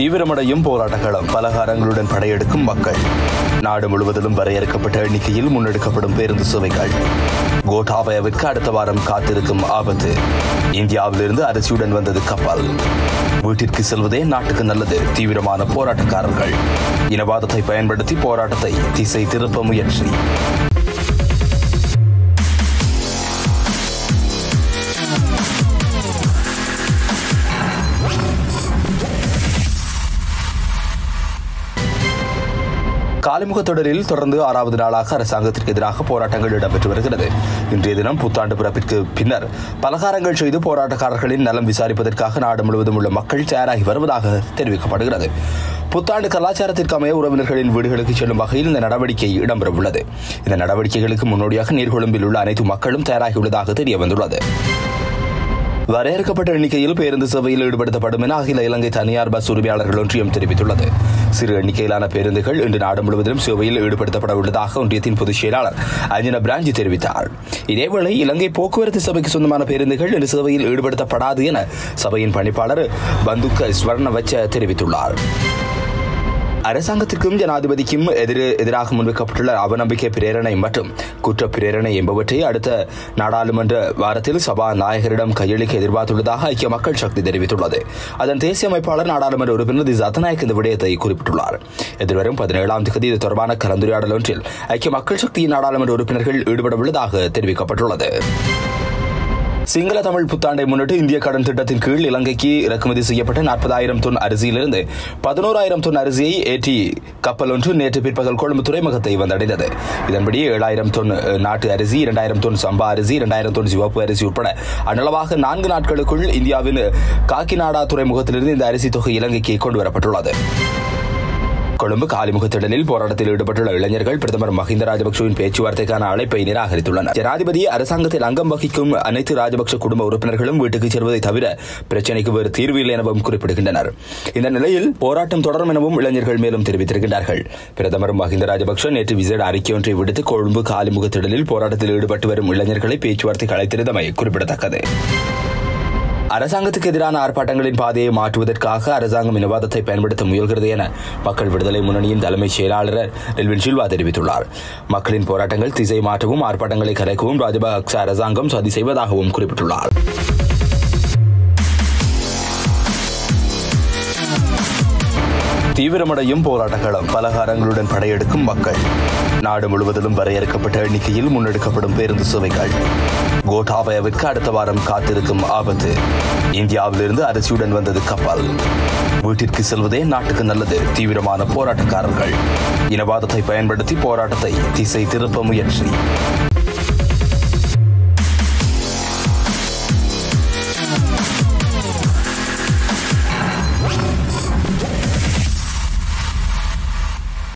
தீவிரமடையும் போராட்டங்களும் பலகாரங்களுடன் படையெடுக்கும் மக்கள் நாடு முழுவதிலும் வரையறுக்கப்பட்ட எண்ணிக்கையில் முன்னெடுக்கப்படும் பேருந்து சேவைகள் கோட்டாபயவிற்கு அடுத்த வாரம் காத்திருக்கும் ஆபத்து இந்தியாவிலிருந்து அரிசியுடன் வந்தது கப்பல் வீட்டிற்கு செல்வதே நாட்டுக்கு நல்லது தீவிரமான போராட்டக்காரர்கள் இனவாதத்தை பயன்படுத்தி போராட்டத்தை திசை திருப்ப முயற்சி காலிமுக தொடரில் தொடர்ந்து ஆறாவது நாளாக அரசாங்கத்திற்கு எதிராக போராட்டங்கள் இடம்பெற்று வருகிறது இன்றைய தினம் புத்தாண்டு பிறப்பிற்கு பின்னர் பலகாரங்கள் செய்து போராட்டக்காரர்களின் நலம் விசாரிப்பதற்காக நாடு முழுவதும் உள்ள மக்கள் தயாராகி வருவதாக தெரிவிக்கப்படுகிறது புத்தாண்டு கலாச்சாரத்திற்கு அமைய உறவினர்களின் வீடுகளுக்கு செல்லும் வகையில் இந்த நடவடிக்கை இடம்பெறவுள்ளது இந்த நடவடிக்கைகளுக்கு முன்னோடியாக நீர்கொழும்பில் உள்ள அனைத்து மக்களும் தயாராகியுள்ளதாக தெரிய வந்துள்ளது வரையறுக்கப்பட்ட எண்ணிக்கையில் பேருந்து சேவையில் ஈடுபடுத்தப்படும் என அகில இலங்கை தனியார் பஸ் உரிமையாளர்கள் ஒன்றியம் தெரிவித்துள்ளது சிறு எண்ணிக்கையிலான பேருந்துகள் இன்று நாடு முழுவதிலும் சேவையில் ஈடுபடுத்தப்பட உள்ளதாக ஒன்றியத்தின் பொதுச் செயலாளர் அஞ்சன பிராஞ்சி தெரிவித்தார் இதேவேளை இலங்கை போக்குவரத்து சபைக்கு சொந்தமான பேருந்துகள் இன்று சேவையில் ஈடுபடுத்தப்படாது என சபையின் பணிப்பாளர் பந்துக்க ஸ்வர்ணவச்ச தெரிவித்துள்ளார் அரசாங்கத்திற்கும் ஜனாதிபதிக்கும் எதிர எதிராக முன்வைக்கப்பட்டுள்ள அவநம்பிக்கை பிரேரணை மற்றும் குற்ற பிரேரணை என்பவற்றை அடுத்த நாடாளுமன்ற வாரத்தில் சபா நாயகரிடம் கையளிக்க எதிர்பார்த்துள்ளதாக ஐக்கிய மக்கள் சக்தி தெரிவித்துள்ளது அதன் தேசிய அமைப்பாளர் நாடாளுமன்ற உறுப்பினர் தி சத்தநாயக் இந்த விடயத்தை குறிப்பிட்டுள்ளார் எதிர்வரும் பதினேழாம் தேதி இது தொடர்பான கலந்துரையாடல் ஒன்றில் ஐக்கிய மக்கள் சக்தியின் நாடாளுமன்ற உறுப்பினர்கள் ஈடுபட உள்ளதாக தெரிவிக்கப்பட்டுள்ளது சிங்கள தமிழ் புத்தாண்டை முன்னிட்டு இந்திய கடன் திட்டத்தின் கீழ் இலங்கைக்கு இறக்குமதி செய்யப்பட்ட நாற்பதாயிரம் தொன் அரிசியிலிருந்து பதினோராயிரம் தொன் அரிசியை ஏற்றி கப்பல் ஒன்று நேற்று பிற்பகல் கொழும்பு துறைமுகத்தை வந்தடைந்தது இதன்படி ஏழாயிரம் தொன் நாட்டு அரிசி இரண்டாயிரம் தொன் சம்பா அரிசி இரண்டாயிரம் தொன் சிவப்பு அரிசி உட்பட அன்னளவாக நான்கு நாட்களுக்குள் இந்தியாவின் காக்கிநாடா துறைமுகத்திலிருந்து இந்த அரிசி தொகை இலங்கைக்கு கொண்டு வரப்பட்டுள்ளது கொழும்பு காலிமுக திடலில் போராட்டத்தில் ஈடுபட்டுள்ள இளைஞர்கள் பிரதமர் மஹிந்த ராஜபக்சவின் பேச்சுவார்த்தைக்கான அழைப்பை நிராகரித்துள்ளனர் ஜனாதிபதி அரசாங்கத்தில் அங்கம் வகிக்கும் அனைத்து ராஜபக்ச குடும்ப உறுப்பினர்களும் வீட்டுக்கு செல்வதை தவிர பிரச்சினைக்கு வேறு தீர்வு இல்லை எனவும் குறிப்பிடுகின்றனர் இந்த நிலையில் போராட்டம் தொடரும் எனவும் இளைஞர்கள் மேலும் தெரிவித்திருக்கின்றார்கள் பிரதமர் மஹிந்த ராஜபக்ச நேற்று விசேட அறிக்கை ஒன்றை விடுத்து கொழும்பு காலிமுக திடலில் போராட்டத்தில் ஈடுபட்டு வரும் இளைஞர்களை பேச்சுவார்த்தைக்கு அழைத்திருந்தமை குறிப்பிடத்தக்கது அரசாங்கத்துக்கு எதிரான ஆர்ப்பாட்டங்களின் பாதையை மாற்றுவதற்காக அரசாங்கம் இனவாதத்தை பயன்படுத்த முயல்கிறது என மக்கள் விடுதலை முன்னணியின் தலைமைச் செயலாளர் எல்வின் சில்வா தெரிவித்துள்ளார் மக்களின் போராட்டங்கள் திசை மாற்றவும் ஆர்ப்பாட்டங்களை கலைக்கவும் ராஜபக்ச அரசாங்கம் சதி செய்வதாகவும் குறிப்பிட்டுள்ளார் தீவிரமடையும் போராட்டங்களும் பலகாரங்களுடன் படையெடுக்கும் மக்கள் நாடு முழுவதிலும் வரையறுக்கப்பட்ட எண்ணிக்கையில் முன்னெடுக்கப்படும் பேருந்து சேவைகள் கோட்டாபயவிற்கு அடுத்த வாரம் காத்திருக்கும் ஆபத்து இந்தியாவிலிருந்து அரிசியுடன் வந்தது கப்பல் வீட்டிற்கு செல்வதே நாட்டுக்கு நல்லது தீவிரமான போராட்டக்காரர்கள் இனவாதத்தை பயன்படுத்தி போராட்டத்தை திசை திருப்ப முயற்சி